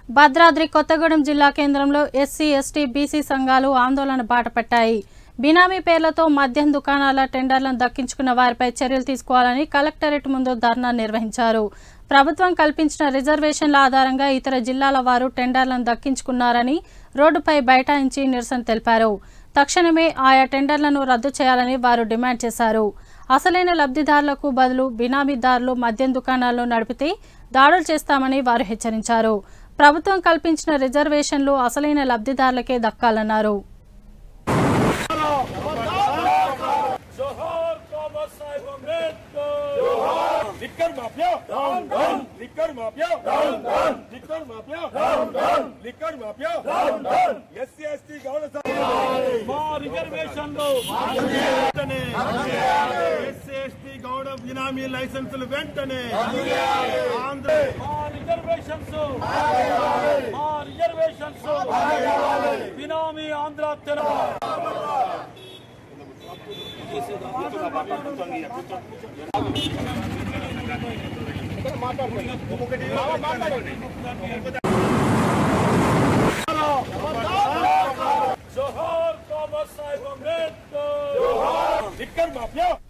భద్రాద్రి కొత్తగూడెం జిల్లా కేంద్రంలో SC ST BC సంఘాలు ఆందోళన బాటపట్టాయి బినామీ పేర్లతో మద్యం దుకాణాల టెండర్లను దక్కించుకున్న వారిపై చర్యలు తీసుకోవాలని కలెక్టరేట్ ముందు ధర్నా నిర్వహించారు ప్రభుత్వం కల్పించిన రిజర్వేషన్ల ఆధారంగా ఇతర జిల్లాల వారు టెండర్లను దక్కించుకున్నారని రోడ్డుపై బైఠాయించి నిరసన తెలిపారు తక్షణమే ఆయా టెండర్లను రద్దు చేయాలని వారు డిమాండ్ చేశారు అసలైన లబ్ధిదారులకు బదులు బినామీదారులు మద్యం దుకాణాలను నడిపితే దాడులు చేస్తామని వారు హెచ్చరించారు ప్రభుత్వం కల్పించిన రిజర్వేషన్లు అసలైన లబ్ధిదారులకే దక్కాలన్నారు जोहर बाबा साहेब अम्बेडकर जोहर liquor mafia down down liquor mafia down down liquor mafia down down liquor mafia down down SC ST Gouda మా రిజర్వేషన్లు వెంటనే ఎస్సీ ఎస్టీ గౌడ బినామీ లైసెన్సులు వెంటనే ఆంధ్ర మా రిజర్వేషన్స్ మా రిజర్వేషన్స్ బినామీ ఆంధ్ర తెలంగాణ जोहर बाबा साहेब अम्बेडकर जोहर लिकर माफिया